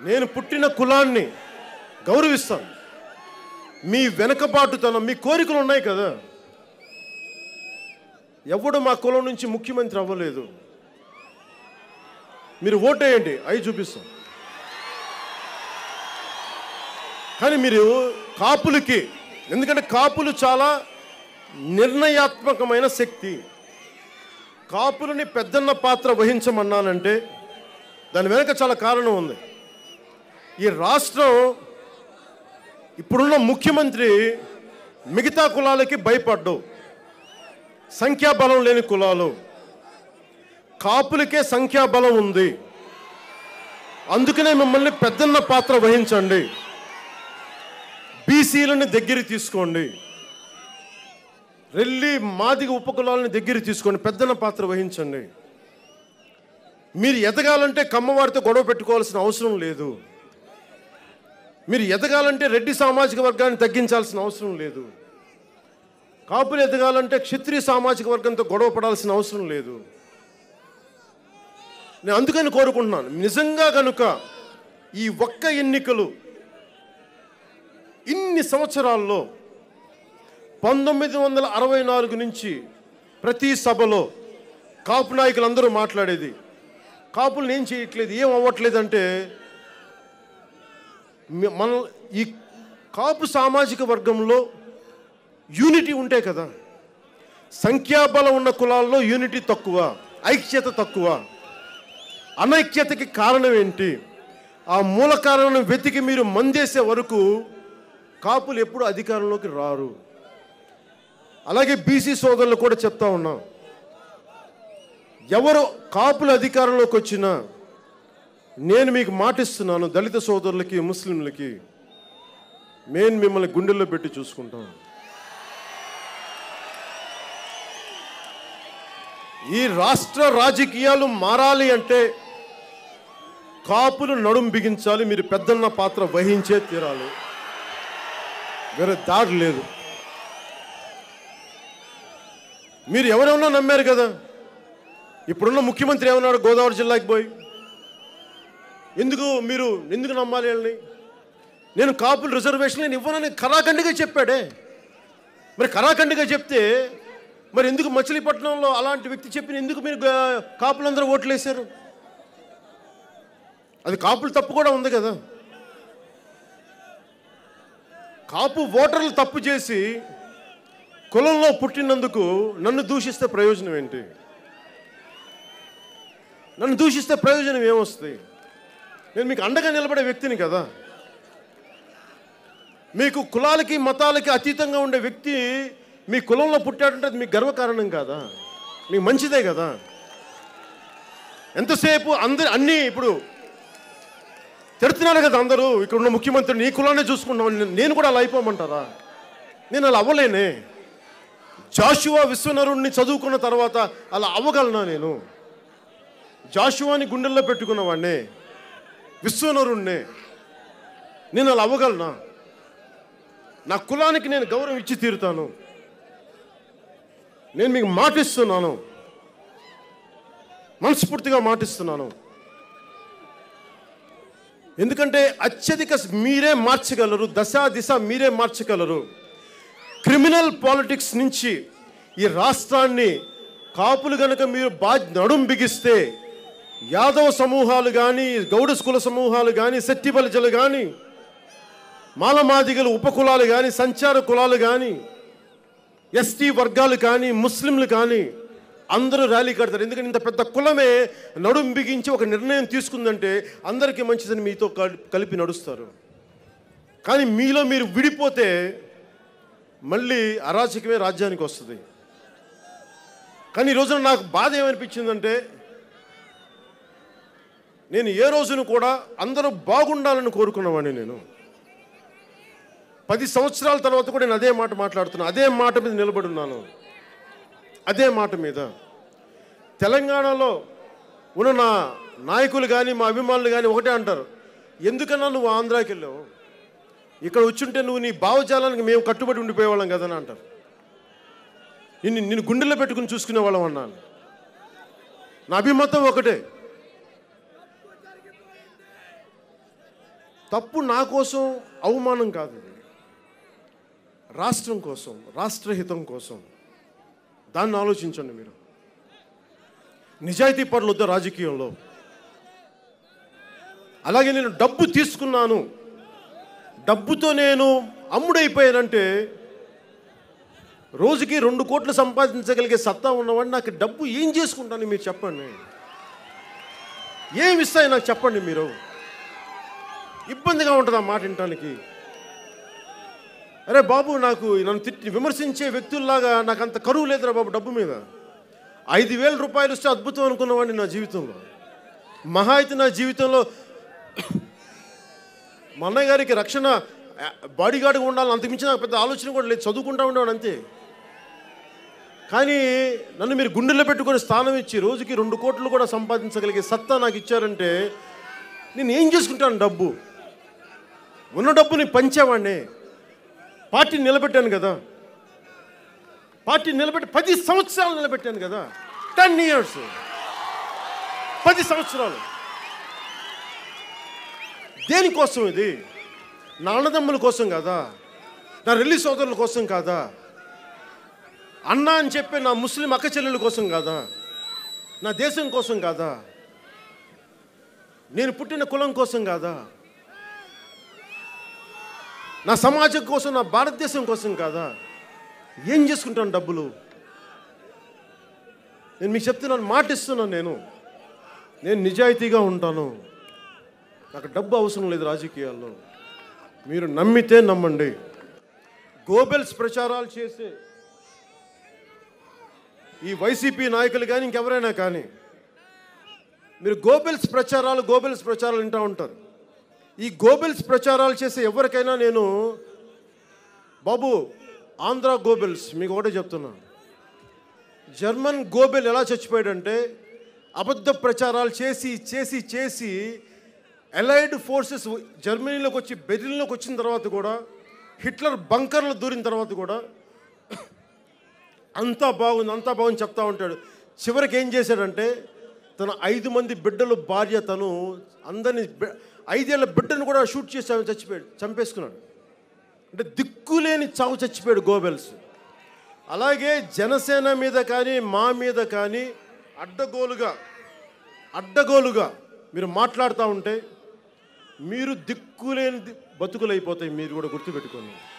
నేను పుట్టిన కులాన్ని గౌరవిస్తాను మీ వెనకబాటుతనం మీ కోరికలు ఉన్నాయి కదా ఎవడు మా కులం నుంచి ముఖ్యమంత్రి అవ్వలేదు మీరు ఓటేయండి అవి చూపిస్తాం కానీ మీరు కాపులకి ఎందుకంటే కాపులు చాలా నిర్ణయాత్మకమైన శక్తి కాపులని పెద్దన్న పాత్ర వహించమన్నానంటే దాని వెనక చాలా కారణం ఉంది ఈ రాష్ట్రం ఇప్పుడున్న ముఖ్యమంత్రి మిగతా కులాలకి భయపడ్డు సంఖ్యాబలం లేని కులాలు కాపులకే సంఖ్యాబలం ఉంది అందుకనే మిమ్మల్ని పెద్దన్న పాత్ర వహించండి బీసీలను దగ్గర తీసుకోండి రెల్లి మాదిగ ఉపకులాలని దగ్గర తీసుకోండి పెద్దన్న పాత్ర వహించండి మీరు ఎదగాలంటే కమ్మవారితో గొడవ పెట్టుకోవాల్సిన అవసరం లేదు మీరు ఎదగాలంటే రెడ్డి సామాజిక వర్గాన్ని తగ్గించాల్సిన అవసరం లేదు కాపులు ఎదగాలంటే క్షత్రియ సామాజిక వర్గంతో గొడవ పడాల్సిన అవసరం లేదు నేను అందుకని కోరుకుంటున్నాను నిజంగా కనుక ఈ ఒక్క ఎన్నికలు ఇన్ని సంవత్సరాల్లో పంతొమ్మిది వందల అరవై నాలుగు నుంచి ప్రతి సభలో కాపు నాయకులు అందరూ మాట్లాడేది కాపులు ఏం చేయట్లేదు ఏం అవ్వట్లేదంటే మి- మన ఈ కాపు సామాజిక వర్గంలో యూనిటీ ఉంటే కదా సంఖ్యాబలం ఉన్న కులాల్లో యూనిటీ తక్కువ ఐక్యత తక్కువ అనైక్యతకి కారణం ఏంటి ఆ మూల కారణం వెతికి మీరు మందేసే వరకు కాపులు ఎప్పుడు అధికారంలోకి రారు అలాగే బీసీ సోదరులు కూడా చెప్తా ఉన్నాం ఎవరు కాపుల అధికారంలోకి వచ్చినా నేను మీకు మాటిస్తున్నాను దళిత సోదరులకి ముస్లింలకి మేము మిమ్మల్ని గుండెల్లో పెట్టి చూసుకుంటాం ఈ రాష్ట్ర రాజకీయాలు మారాలి అంటే కాపులు నడుం బిగించాలి మీరు పెద్దన్న పాత్ర వహించే తీరాలి వేరే దారి లేదు మీరు ఎవరెవరో నమ్మారు కదా ఇప్పుడున్న ముఖ్యమంత్రి ఏమన్నాడు గోదావరి జిల్లాకి పోయి ఎందుకు మీరు ఎందుకు నమ్మాలి వాళ్ళని నేను కాపులు రిజర్వేషన్ నేను ఇవ్వనని కరాఖండిగా చెప్పాడే మరి కరాఖండిగా చెప్తే మరి ఎందుకు మచిలీపట్నంలో అలాంటి వ్యక్తి చెప్పిన ఎందుకు మీరు గా- కాపులందరూ ఓట్లు వేశారు అది కాపులు తప్పు కూడా ఉంది కదా కాపు ఓటర్లు తప్పు చేసి కులంలో పుట్టినందుకు నన్ను దూషిస్తే ప్రయోజనం ఏంటి నన్ను దూషిస్తే ప్రయోజనం ఏమొస్తుంది నేను మీకు అండగా నిలబడే వ్యక్తిని కదా మీకు కులాలకి మతాలకి అతీతంగా ఉండే వ్యక్తి మీ కులంలో పుట్టాడంటే అది మీకు గర్వకారణం కాదా మీకు మంచిదే కదా ఎంతసేపు అందరు అన్నీ ఇప్పుడు తిడుతున్నారు కదా అందరూ ఇక్కడ ఉన్న ముఖ్యమంత్రి నీ కులాన్ని చూసుకుంటాం నేను- నేను కూడా అలా అయిపోమంటారా నేను అలా అవ్వలేనే జాషువా విశ్వనరుణ్ణి చదువుకున్న తర్వాత అలా అవ్వగలనా నేను జాషువాని గుండెల్లో పెట్టుకున్నవాడినే విశ్వనరుణ్ణే నేను అలా అవ్వగలనా నా కులానికి నేను గౌరవం ఇచ్చి తీరుతాను నేను మీకు మాటిస్తున్నాను మనస్ఫూర్తిగా మాటిస్తున్నాను ఎందుకంటే అత్యధిక మీరే మార్చగలరు దశ దిశ మీరే మార్చగలరు క్రిమినల్ పాలిటిక్స్ నుంచి ఈ రాష్ట్రాన్ని కాపులు గనక మీరు బా నడుం బిగిస్తే యాదవ సమూహాలు కానీ గౌడ కుల సమూహాలు కానీ శెట్టి బలిజలు కానీ మాలమాదిగలు ఉపకులాలు కానీ సంచార కులాలు కానీ ఎస్టీ వర్గాలు కానీ ముస్లింలు కానీ అందరూ ర్యాలీ కడతారు ఎందుకంటే ఇంత పెద్ద కులమే నడుం బిగించి ఒక నిర్ణయం తీసుకుందంటే అందరికీ మంచిదని మీతో కల్- కలిపి నడుస్తారు కానీ మీలో మీరు విడిపోతే మళ్ళీ అరాచకమే రాజ్యానికి వస్తుంది కానీ ఈ రోజున నాకు బాధ ఏమనిపించిందంటే నేను ఏ రోజున కూడా అందరూ బాగుండాలని కోరుకున్నవాడిని నేను పది సంవత్సరాల తర్వాత కూడా నేను అదే మాట మాట్లాడుతున్నా అదే మాట మీద నిలబడి ఉన్నాను అదే మాట మీద తెలంగాణలో ఉన్న నా నాయకులు కానీ మా అభిమానులు కానీ ఒకటే అంటారు ఎందుకన్నా నువ్వు ఆంధ్రాకి వెళ్ళావు ఇక్కడ వచ్చుంటే నువ్వు నీ భావజాలానికి మేము కట్టుబడి ఉండిపోయేవాళ్ళం కదని అంటారు నిన్ను నిన్ను గుండెల్లో పెట్టుకుని చూసుకునే వాళ్ళం అన్నాను నా అభిమతం ఒకటే తప్పు నా కోసం అవమానం కాదు ఇది రాష్ట్రం కోసం రాష్ట్రహితం కోసం దాన్ని ఆలోచించండి మీరు నిజాయితీ పరులు వద్ద రాజకీయంలో అలాగే నేను డబ్బు తీసుకున్నాను డబ్బుతో నేను అమ్ముడైపోయానంటే రోజుకి రెండు కోట్లు సంపాదించగలిగే సత్తా ఉన్నవాడిని నాకు డబ్బు ఏం చేసుకుంటాను మీరు చెప్పండి ఏమి ఇస్తాయి నాకు చెప్పండి మీరు ఇబ్బందిగా ఉంటుంది ఆ మాట వినటానికి అరే బాబు నాకు నన్ను తిట్టి విమర్శించే వ్యక్తుల్లాగా నాకు అంత కరువు లేదురా బాబు డబ్బు మీద ఐదు వేల రూపాయలు వస్తే అద్భుతం అనుకున్నవాడిని నా జీవితంలో మహా అయితే నా జీవితంలో మా అన్నయ్య గారికి రక్షణ బాడీ గార్డ్గా ఉండాలని అంతకుమించి నాకు పెద్ద ఆలోచన కూడా లేదు చదువుకుంటా ఉండేవాడు అంతే కానీ నన్ను మీరు గుండెల్లో పెట్టుకొని స్థానం ఇచ్చి రోజుకి రెండు కోట్లు కూడా సంపాదించగలిగే సత్తా నాకు ఇచ్చారంటే నేను ఏం చేసుకుంటాను డబ్బు ఉన్న డబ్బుని పంచేవాడిని పార్టీని నిలబెట్టాను కదా పార్టీని నిలబెట్టి పది సంవత్సరాలు నిలబెట్టాను కదా టెన్ ఇయర్స్ పది సంవత్సరాలు దేనికోసం ఇది నా అన్నదమ్ముల కోసం కాదా నా రెల్లి సోదరుల కోసం కాదా అన్న అని చెప్పే నా ముస్లిం అక్క చెల్లెల కోసం కాదా నా దేశం కోసం కాదా నేను పుట్టిన కులం కోసం కాదా నా సమాజం కోసం నా భారతదేశం కోసం కాదా ఏం చేసుకుంటాను డబ్బులు నేను మీకు చెప్తున్నాను మాట ఇస్తున్నాను నేను నేను నిజాయితీగా ఉంటాను నాకు డబ్బు అవసరం లేదు రాజకీయాల్లో మీరు నమ్మితే నమ్మండి గోబెల్స్ ప్రచారాలు చేసే ఈ వైసీపీ నాయకులు కానీ ఇంకెవరైనా కానీ మీరు గోబెల్స్ ప్రచారాలు గోబెల్స్ ప్రచారాలు వింటూ ఉంటారు ఈ గోబెల్స్ ప్రచారాలు చేసే ఎవరికైనా నేను బాబు ఆంధ్ర గోబెల్స్ మీకు ఒకటే చెప్తున్నా జర్మన్ గోబెల్ ఎలా చచ్చిపోయాడంటే అబద్ధ ప్రచారాలు చేసి చేసి చేసి అలైడ్ ఫోర్సెస్ జర్మనీలోకి వచ్చి బెర్లిన్లోకి వచ్చిన తర్వాత కూడా హిట్లర్ బంకర్లో దూరిన తర్వాత కూడా అంతా బాగుంది అంతా బాగుంది చెప్తా ఉంటాడు చివరికి ఏం చేశాడంటే తన ఐదు మంది బిడ్డలు భార్య తను అందరినీ బి- ఐదేళ్ల బిడ్డను కూడా షూట్ చేసి ఆమె చచ్చిపోయాడు చంపేసుకున్నాడు అంటే దిక్కులేని చావు చచ్చిపోయాడు గోబెల్స్ అలాగే జనసేన మీద కానీ మా మీద కానీ అడ్డగోలుగా అడ్డగోలుగా మీరు మాట్లాడుతూ ఉంటే మీరు దిక్కులేని ది- బతుకులైపోతాయి మీరు కూడా గుర్తుపెట్టుకోండి